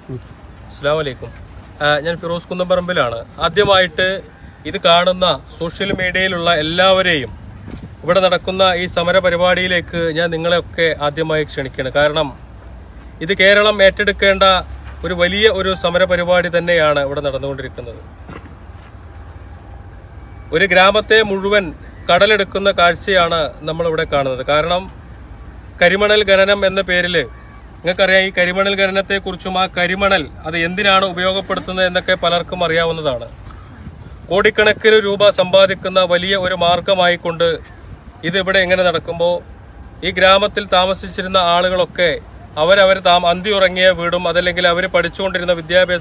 അസ്സാം വലൈക്കും ഞാൻ ഫിറോസ് കുന്നംപറമ്പിലാണ് ആദ്യമായിട്ട് ഇത് കാണുന്ന സോഷ്യൽ മീഡിയയിലുള്ള എല്ലാവരെയും ഇവിടെ നടക്കുന്ന ഈ സമര പരിപാടിയിലേക്ക് ഞാൻ നിങ്ങളെയൊക്കെ ആദ്യമായി ക്ഷണിക്കുകയാണ് കാരണം ഇത് കേരളം ഏറ്റെടുക്കേണ്ട ഒരു വലിയ ഒരു സമര പരിപാടി തന്നെയാണ് ഇവിടെ നടന്നുകൊണ്ടിരിക്കുന്നത് ഒരു ഗ്രാമത്തെ മുഴുവൻ കടലെടുക്കുന്ന കാഴ്ചയാണ് നമ്മളിവിടെ കാണുന്നത് കാരണം കരിമണൽ ഖനനം എന്ന പേരിൽ നിങ്ങൾക്കറിയാം ഈ കരിമണൽ ഖനനത്തെക്കുറിച്ചും ആ കരിമണൽ അത് എന്തിനാണ് ഉപയോഗപ്പെടുത്തുന്നത് എന്നൊക്കെ പലർക്കും അറിയാവുന്നതാണ് കോടിക്കണക്കിന് രൂപ സമ്പാദിക്കുന്ന വലിയ ഒരു മാർഗമായിക്കൊണ്ട് ഇത് ഇവിടെ എങ്ങനെ നടക്കുമ്പോൾ ഈ ഗ്രാമത്തിൽ താമസിച്ചിരുന്ന ആളുകളൊക്കെ അവരവർ താമ അന്തി ഉറങ്ങിയ വീടും അതല്ലെങ്കിൽ അവർ പഠിച്ചുകൊണ്ടിരുന്ന വിദ്യാഭ്യാസ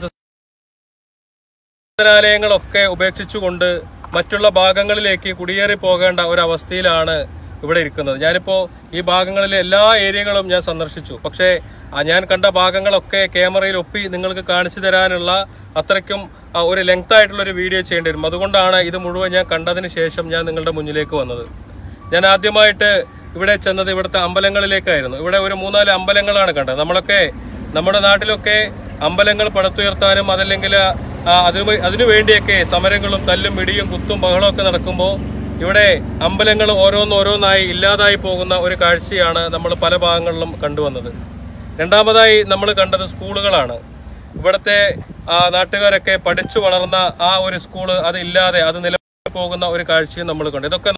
വിദ്യാലയങ്ങളൊക്കെ ഉപേക്ഷിച്ചുകൊണ്ട് മറ്റുള്ള ഭാഗങ്ങളിലേക്ക് കുടിയേറി പോകേണ്ട ഒരവസ്ഥയിലാണ് ഇവിടെ ഇരിക്കുന്നത് ഞാനിപ്പോ ഈ ഭാഗങ്ങളിലെ എല്ലാ ഏരിയകളും ഞാൻ സന്ദർശിച്ചു പക്ഷേ ആ ഞാൻ കണ്ട ഭാഗങ്ങളൊക്കെ ക്യാമറയിൽ ഒപ്പി നിങ്ങൾക്ക് കാണിച്ചു തരാനുള്ള അത്രയ്ക്കും ആ, ഒരു ലെങ്ത് ആയിട്ടുള്ള ഒരു വീഡിയോ ചെയ്യേണ്ടി വരും അതുകൊണ്ടാണ് ഇത് മുഴുവൻ ഞാൻ കണ്ടതിന് ശേഷം ഞാൻ നിങ്ങളുടെ മുന്നിലേക്ക് വന്നത് ഞാൻ ആദ്യമായിട്ട് ഇവിടെ ചെന്നത് ഇവിടുത്തെ അമ്പലങ്ങളിലേക്കായിരുന്നു ഇവിടെ ഒരു മൂന്നാല് അമ്പലങ്ങളാണ് കണ്ടത് നമ്മളൊക്കെ നമ്മുടെ നാട്ടിലൊക്കെ അമ്പലങ്ങൾ പടുത്തുയർത്താനും അതല്ലെങ്കിൽ ആ, അതിനു അതിനു വേണ്ടിയൊക്കെ സമരങ്ങളും തല്ലും ഇടിയും കുത്തും ബഹളവും ഒക്കെ നടക്കുമ്പോൾ ഇവിടെ അമ്പലങ്ങൾ ഓരോന്നോരോന്നായി ഇല്ലാതായി പോകുന്ന ഒരു കാഴ്ചയാണ് നമ്മൾ പല ഭാഗങ്ങളിലും കണ്ടുവന്നത് രണ്ടാമതായി നമ്മൾ കണ്ടത് സ്കൂളുകളാണ് ഇവിടുത്തെ ആ, നാട്ടുകാരൊക്കെ പഠിച്ചു വളർന്ന ആ ഒരു സ്കൂള് അത് ഇല്ലാതെ അത് നിലവിൽ പോകുന്ന ഒരു കാഴ്ചയും നമ്മൾ കണ്ടു ഇതൊക്കെ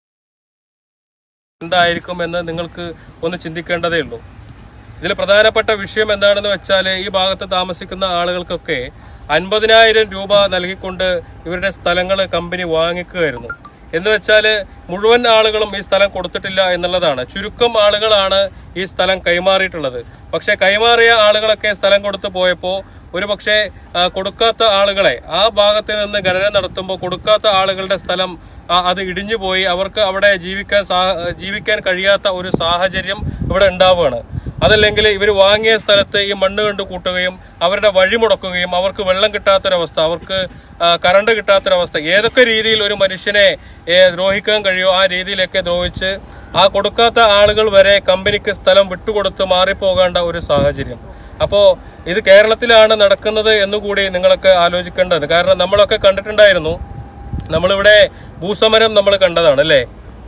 എന്തായിരിക്കും എന്ന് നിങ്ങൾക്ക് ഒന്ന് ചിന്തിക്കേണ്ടതേ ഉള്ളൂ ഇതിൽ പ്രധാനപ്പെട്ട വിഷയം എന്താണെന്ന് വെച്ചാൽ ഈ ഭാഗത്ത് താമസിക്കുന്ന ആളുകൾക്കൊക്കെ അൻപതിനായിരം രൂപ നൽകിക്കൊണ്ട് ഇവരുടെ സ്ഥലങ്ങൾ കമ്പനി വാങ്ങിക്കുകയായിരുന്നു എന്ന് വെച്ചാൽ മുഴുവൻ ആളുകളും ഈ സ്ഥലം കൊടുത്തിട്ടില്ല എന്നുള്ളതാണ് ചുരുക്കം ആളുകളാണ് ഈ സ്ഥലം കൈമാറിയിട്ടുള്ളത് പക്ഷെ കൈമാറിയ ആളുകളൊക്കെ സ്ഥലം കൊടുത്തു പോയപ്പോൾ ഒരു പക്ഷേ ആ, കൊടുക്കാത്ത ആളുകളെ ആ ഭാഗത്ത് നിന്ന് ഖനനം നടത്തുമ്പോൾ കൊടുക്കാത്ത ആളുകളുടെ സ്ഥലം ആ, അത് ഇടിഞ്ഞു പോയി അവർക്ക് അവിടെ ജീവിക്കാൻ സാ- ജീവിക്കാൻ കഴിയാത്ത ഒരു സാഹചര്യം ഇവിടെ ഉണ്ടാവുകയാണ് അതല്ലെങ്കിൽ ഇവർ വാങ്ങിയ സ്ഥലത്ത് ഈ മണ്ണ് കണ്ടു കൂട്ടുകയും അവരുടെ വഴി മുടക്കുകയും അവർക്ക് വെള്ളം കിട്ടാത്തൊരവസ്ഥ അവർക്ക് ആ, കറണ്ട് കിട്ടാത്തൊരവസ്ഥ ഏതൊക്കെ രീതിയിൽ ഒരു മനുഷ്യനെ ഏ, ദ്രോഹിക്കാൻ കഴിയുമോ ആ രീതിയിലൊക്കെ ദ്രോഹിച്ച് ആ കൊടുക്കാത്ത ആളുകൾ വരെ കമ്പനിക്ക് സ്ഥലം വിട്ടുകൊടുത്ത് മാറിപ്പോകേണ്ട ഒരു സാഹചര്യം അപ്പോ ഇത് കേരളത്തിലാണ് നടക്കുന്നത് എന്നുകൂടി നിങ്ങളൊക്കെ ആലോചിക്കേണ്ടത് കാരണം നമ്മളൊക്കെ കണ്ടിട്ടുണ്ടായിരുന്നു നമ്മളിവിടെ ഭൂസമരം നമ്മൾ കണ്ടതാണ് അല്ലേ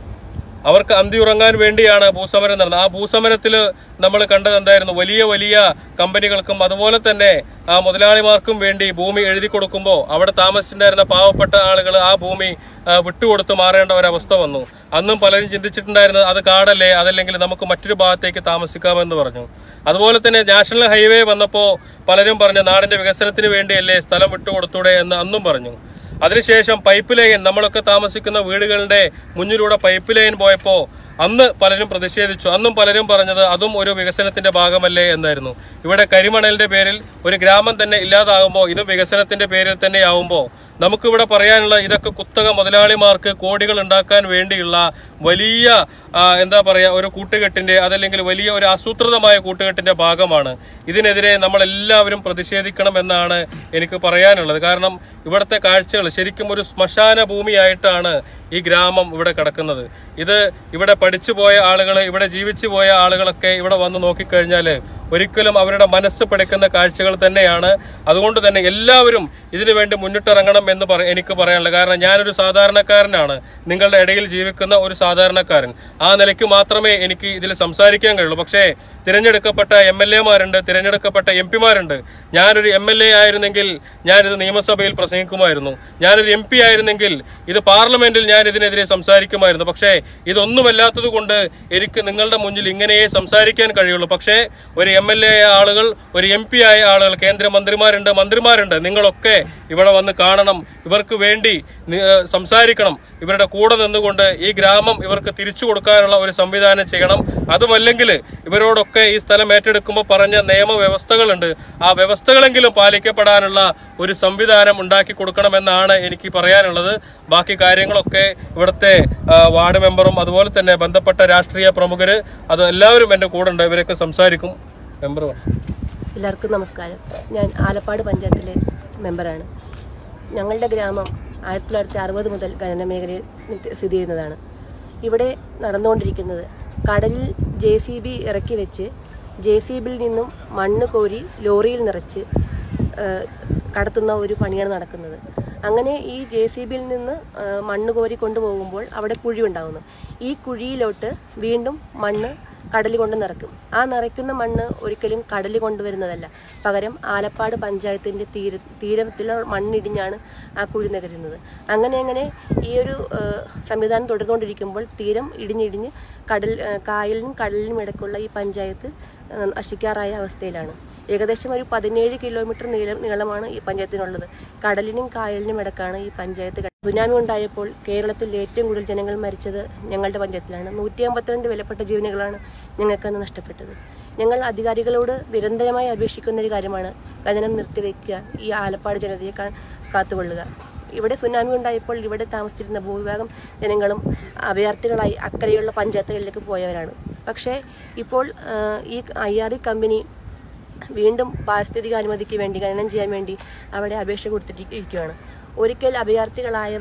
അവർക്ക് അന്തി ഉറങ്ങാൻ വേണ്ടിയാണ് ഭൂസമരം നടന്നത് ആ ഭൂസമരത്തിൽ നമ്മൾ കണ്ടത് എന്തായിരുന്നു വലിയ വലിയ കമ്പനികൾക്കും അതുപോലെ തന്നെ ആ മുതലാളിമാർക്കും വേണ്ടി ഭൂമി എഴുതി കൊടുക്കുമ്പോൾ അവിടെ താമസിച്ചിട്ടുണ്ടായിരുന്ന പാവപ്പെട്ട ആളുകൾ ആ ഭൂമി ആ, വിട്ടുകൊടുത്ത് മാറേണ്ട ഒരവസ്ഥ വന്നു അന്നും പലരും ചിന്തിച്ചിട്ടുണ്ടായിരുന്നത് അത് കാടല്ലേ അതല്ലെങ്കിൽ നമുക്ക് മറ്റൊരു ഭാഗത്തേക്ക് താമസിക്കാമെന്ന് പറഞ്ഞു അതുപോലെ തന്നെ നാഷണൽ ഹൈവേ വന്നപ്പോൾ പലരും പറഞ്ഞു നാടിന്റെ വികസനത്തിന് വേണ്ടിയല്ലേ സ്ഥലം വിട്ടുകൊടുത്തൂടെ എന്ന് അന്നും പറഞ്ഞു അതിനുശേഷം പൈപ്പ് ലൈൻ നമ്മളൊക്കെ താമസിക്കുന്ന വീടുകളുടെ മുന്നിലൂടെ പൈപ്പ് ലൈൻ പോയപ്പോൾ അന്ന് പലരും പ്രതിഷേധിച്ചു അന്നും പലരും പറഞ്ഞത് അതും ഒരു വികസനത്തിന്റെ ഭാഗമല്ലേ എന്നായിരുന്നു ഇവിടെ കരിമണലിന്റെ പേരിൽ ഒരു ഗ്രാമം തന്നെ ഇല്ലാതാകുമ്പോൾ ഇതും വികസനത്തിന്റെ പേരിൽ തന്നെ ആവുമ്പോൾ നമുക്കിവിടെ പറയാനുള്ള ഇതൊക്കെ കുത്തക മുതലാളിമാർക്ക് കോടികൾ ഉണ്ടാക്കാൻ വേണ്ടിയുള്ള വലിയ ആ, എന്താ പറയാ ഒരു കൂട്ടുകെട്ടിന്റെ അതല്ലെങ്കിൽ വലിയ ഒരു ആസൂത്രിതമായ കൂട്ടുകെട്ടിന്റെ ഭാഗമാണ് ഇതിനെതിരെ നമ്മൾ എല്ലാവരും പ്രതിഷേധിക്കണം എന്നാണ് എനിക്ക് പറയാനുള്ളത് കാരണം ഇവിടുത്തെ കാഴ്ചകൾ ശരിക്കും ഒരു ശ്മശാന ഭൂമിയായിട്ടാണ് ഈ ഗ്രാമം ഇവിടെ കിടക്കുന്നത് ഇത് ഇവിടെ പഠിച്ചു പോയ ആളുകൾ ഇവിടെ ജീവിച്ചു പോയ ആളുകളൊക്കെ ഇവിടെ വന്ന് നോക്കിക്കഴിഞ്ഞാൽ ഒരിക്കലും അവരുടെ മനസ്സ് പിടയ്ക്കുന്ന കാഴ്ചകൾ തന്നെയാണ് അതുകൊണ്ട് തന്നെ എല്ലാവരും ഇതിനു വേണ്ടി മുന്നിട്ടിറങ്ങണം എന്ന് പറ എനിക്ക് പറയാനുള്ളത് കാരണം ഞാനൊരു സാധാരണക്കാരനാണ് നിങ്ങളുടെ ഇടയിൽ ജീവിക്കുന്ന ഒരു സാധാരണക്കാരൻ ആ നിലയ്ക്ക് മാത്രമേ എനിക്ക് ഇതിൽ സംസാരിക്കാൻ കഴിയുള്ളൂ പക്ഷേ തിരഞ്ഞെടുക്കപ്പെട്ട എം എൽ എമാരുണ്ട് തിരഞ്ഞെടുക്കപ്പെട്ട എം പിമാരുണ്ട് ഞാനൊരു എം എൽ എ ആയിരുന്നെങ്കിൽ ഞാനിത് നിയമസഭയിൽ പ്രസംഗിക്കുമായിരുന്നു ഞാനൊരു എം പി ആയിരുന്നെങ്കിൽ ഇത് പാർലമെന്റിൽ ഞാൻ ഇതിനെതിരെ സംസാരിക്കുമായിരുന്നു പക്ഷേ ഇതൊന്നുമല്ലാത്തത് കൊണ്ട് എനിക്ക് നിങ്ങളുടെ മുന്നിൽ ഇങ്ങനെയേ സംസാരിക്കാൻ കഴിയുള്ളൂ പക്ഷേ ഒരു എം എൽ എ ആയ ആളുകൾ ഒരു എം പി ആയ ആളുകൾ കേന്ദ്രമന്ത്രിമാരുണ്ട് മന്ത്രിമാരുണ്ട് നിങ്ങളൊക്കെ ഇവിടെ വന്ന് കാണണം ഇവർക്ക് വേണ്ടി നി- ഏഹ് സംസാരിക്കണം ഇവരുടെ കൂടെ നിന്നുകൊണ്ട് ഈ ഗ്രാമം ഇവർക്ക് തിരിച്ചു കൊടുക്കാനുള്ള ഒരു സംവിധാനം ചെയ്യണം അതുമല്ലെങ്കിൽ ഇവരോടൊക്കെ ഈ സ്ഥലം ഏറ്റെടുക്കുമ്പോൾ പറഞ്ഞ നിയമവ്യവസ്ഥകളുണ്ട് ആ വ്യവസ്ഥകളെങ്കിലും പാലിക്കപ്പെടാനുള്ള ഒരു സംവിധാനം ഉണ്ടാക്കി കൊടുക്കണമെന്നാണ് എനിക്ക് പറയാനുള്ളത് ബാക്കി കാര്യങ്ങളൊക്കെ ഇവിടുത്തെ ആ, വാർഡ് മെമ്പറും അതുപോലെ തന്നെ ബന്ധപ്പെട്ട രാഷ്ട്രീയ പ്രമുഖര് അത് എല്ലാവരും എൻ്റെ കൂടെ ഉണ്ട് ഇവരൊക്കെ സംസാരിക്കും മെമ്പർ പറ. എല്ലാവർക്കും നമസ്കാരം ഞാൻ ആലപ്പാട് പഞ്ചായത്തിലെ മെമ്പറാണ് ഞങ്ങളുടെ ഗ്രാമം ആയിരത്തി തൊള്ളായിരത്തി അറുപത് മുതൽ ഖനന മേഖലയിൽ സ്ഥിതി ചെയ്യുന്നതാണ് ഇവിടെ നടന്നുകൊണ്ടിരിക്കുന്നത് കടലിൽ ജെ സി ബി ഇറക്കി വെച്ച് ജെ സി ബിയിൽ നിന്നും മണ്ണ് കോരി ലോറിയിൽ നിറച്ച് ഏഹ്, കടത്തുന്ന ഒരു പണിയാണ് നടക്കുന്നത് അങ്ങനെ ഈ ജെ സി ബിയിൽ നിന്ന് ഏഹ്, മണ്ണ് കോരി കൊണ്ടുപോകുമ്പോൾ അവിടെ കുഴി ഉണ്ടാകുന്നു ഈ കുഴിയിലോട്ട് വീണ്ടും മണ്ണ് കടലിൽ കൊണ്ട് നിറയ്ക്കും ആ നിറയ്ക്കുന്ന മണ്ണ് ഒരിക്കലും കടലിൽ കൊണ്ടുവരുന്നതല്ല പകരം ആലപ്പാട് പഞ്ചായത്തിന്റെ തീര തീരത്തിലെ മണ്ണിടിഞ്ഞാണ് ആ കുഴി നികരുന്നത് അങ്ങനെ അങ്ങനെ ഈ ഒരു ഏഹ്, സംവിധാനം തുടർന്നുകൊണ്ടിരിക്കുമ്പോൾ തീരം ഇടിഞ്ഞിടിഞ്ഞ് കടൽ ഏഹ്, കായലിനും കടലിനും ഇടയ്ക്കുള്ള ഈ പഞ്ചായത്ത് ഏഹ്, നശിക്കാറായ അവസ്ഥയിലാണ് ഏകദേശം ഒരു പതിനേഴ് കിലോമീറ്റർ നീളം നീളമാണ് ഈ പഞ്ചായത്തിനുള്ളത് കടലിനും കായലിനും ഇടക്കാണ് ഈ പഞ്ചായത്ത് കിട- സുനാമി ഉണ്ടായപ്പോൾ കേരളത്തിൽ ഏറ്റവും കൂടുതൽ ജനങ്ങൾ മരിച്ചത് ഞങ്ങളുടെ പഞ്ചായത്തിലാണ് നൂറ്റി അമ്പത്തിരണ്ട് വിലപ്പെട്ട ജീവനുകളാണ് ഞങ്ങൾക്ക് അന്ന് നഷ്ടപ്പെട്ടത് ഞങ്ങൾ അധികാരികളോട് നിരന്തരമായി അപേക്ഷിക്കുന്ന ഒരു കാര്യമാണ് ഖനനം നിർത്തിവെക്കുക ഈ ആലപ്പാട് ജനതയെ കാ- കാത്തുകൊള്ളുക ഇവിടെ സുനാമി ഉണ്ടായപ്പോൾ ഇവിടെ താമസിച്ചിരുന്ന ഭൂവിഭാഗം ജനങ്ങളും അഭയാർത്ഥികളായി അക്കരെയുള്ള പഞ്ചായത്തുകളിലേക്ക് പോയവരാണ് പക്ഷേ ഇപ്പോൾ ആ, ഈ ഐ ആർ ഇ കമ്പനി വീണ്ടും പാരിസ്ഥിതിക അനുമതിക്ക് വേണ്ടി ഖനനം ചെയ്യാൻ വേണ്ടി അവിടെ അപേക്ഷ കൊടുത്തിരിക്കുകയാണ് ഒരിക്കൽ അഭയാർത്ഥികളായ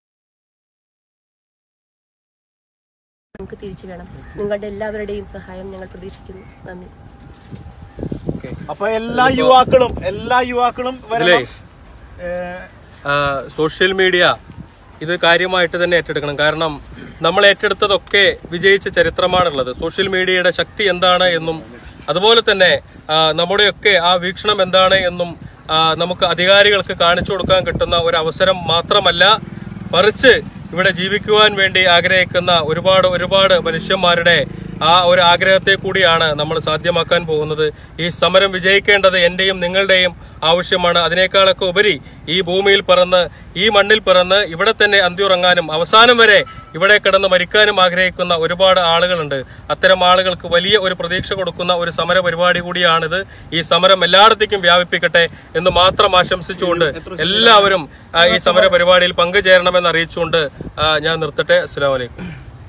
നമുക്ക് തിരിച്ചു വേണം നിങ്ങളുടെ എല്ലാവരുടെയും സഹായം ഞങ്ങൾ പ്രതീക്ഷിക്കുന്നു നന്ദി ഓക്കെ അപ്പൊ എല്ലാ യുവാക്കളും എല്ലാ യുവാക്കളും വരണം ഏഹ്, സോഷ്യൽ മീഡിയ ഇത് കാര്യമായിട്ട് തന്നെ ഏറ്റെടുക്കണം കാരണം നമ്മൾ ഏറ്റെടുത്തതൊക്കെ വിജയിച്ച ചരിത്രമാണുള്ളത് സോഷ്യൽ മീഡിയയുടെ ശക്തി എന്താണ് എന്നും അതുപോലെ തന്നെ ആ, നമ്മുടെയൊക്കെ ആ വീക്ഷണം എന്താണ് എന്നും ആ, നമുക്ക് അധികാരികൾക്ക് കാണിച്ചു കൊടുക്കാൻ കിട്ടുന്ന ഒരു അവസരം മാത്രമല്ല മറിച്ച് ഇവിടെ ജീവിക്കുവാൻ വേണ്ടി ആഗ്രഹിക്കുന്ന ഒരുപാട് ഒരുപാട് മനുഷ്യന്മാരുടെ ആ ഒരു ആഗ്രഹത്തെ കൂടിയാണ് നമ്മൾ സാധ്യമാക്കാൻ പോകുന്നത് ഈ സമരം വിജയിക്കേണ്ടത് എന്റെയും നിങ്ങളുടെയും ആവശ്യമാണ് അതിനേക്കാളൊക്കെ ഉപരി ഈ ഭൂമിയിൽ പറന്ന് ഈ മണ്ണിൽ പറന്ന് ഇവിടെ തന്നെ അന്തിയുറങ്ങാനും അവസാനം വരെ ഇവിടെ കിടന്ന് മരിക്കാനും ആഗ്രഹിക്കുന്ന ഒരുപാട് ആളുകളുണ്ട് അത്തരം ആളുകൾക്ക് വലിയ ഒരു പ്രതീക്ഷ കൊടുക്കുന്ന ഒരു സമര പരിപാടി കൂടിയാണിത് ഈ സമരം എല്ലായിടത്തേക്കും വ്യാപിപ്പിക്കട്ടെ എന്ന് മാത്രം ആശംസിച്ചുകൊണ്ട് എല്ലാവരും ആ, ഈ സമര പരിപാടിയിൽ പങ്കുചേരണമെന്ന് അറിയിച്ചുകൊണ്ട് ആ, ഞാൻ നിർത്തട്ടെ അസ്സാം വലൈക്കും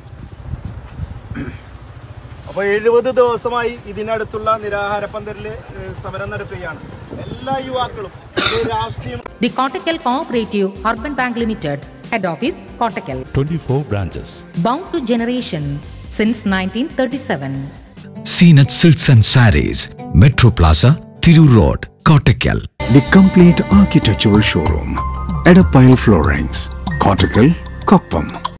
അപ്പൊ എഴുപത് ദിവസമായി ഇതിനടുത്തുള്ള നിരാഹാര പന്തലില് ഏഹ്, സമരം നടത്തുകയാണ് എല്ലാ യുവാക്കളും ഇത് രാഷ്ട്രീയം The Kottakkal Cooperative Urban Bank Limited, Head Office, Kottakkal. 24 branches. Bound to generation since 1937. Seenat Silks and Saris, Metro Plaza, Thiru Road, Kottakkal. The complete architectural showroom. Edapile Floorings. Cortical, Koppam.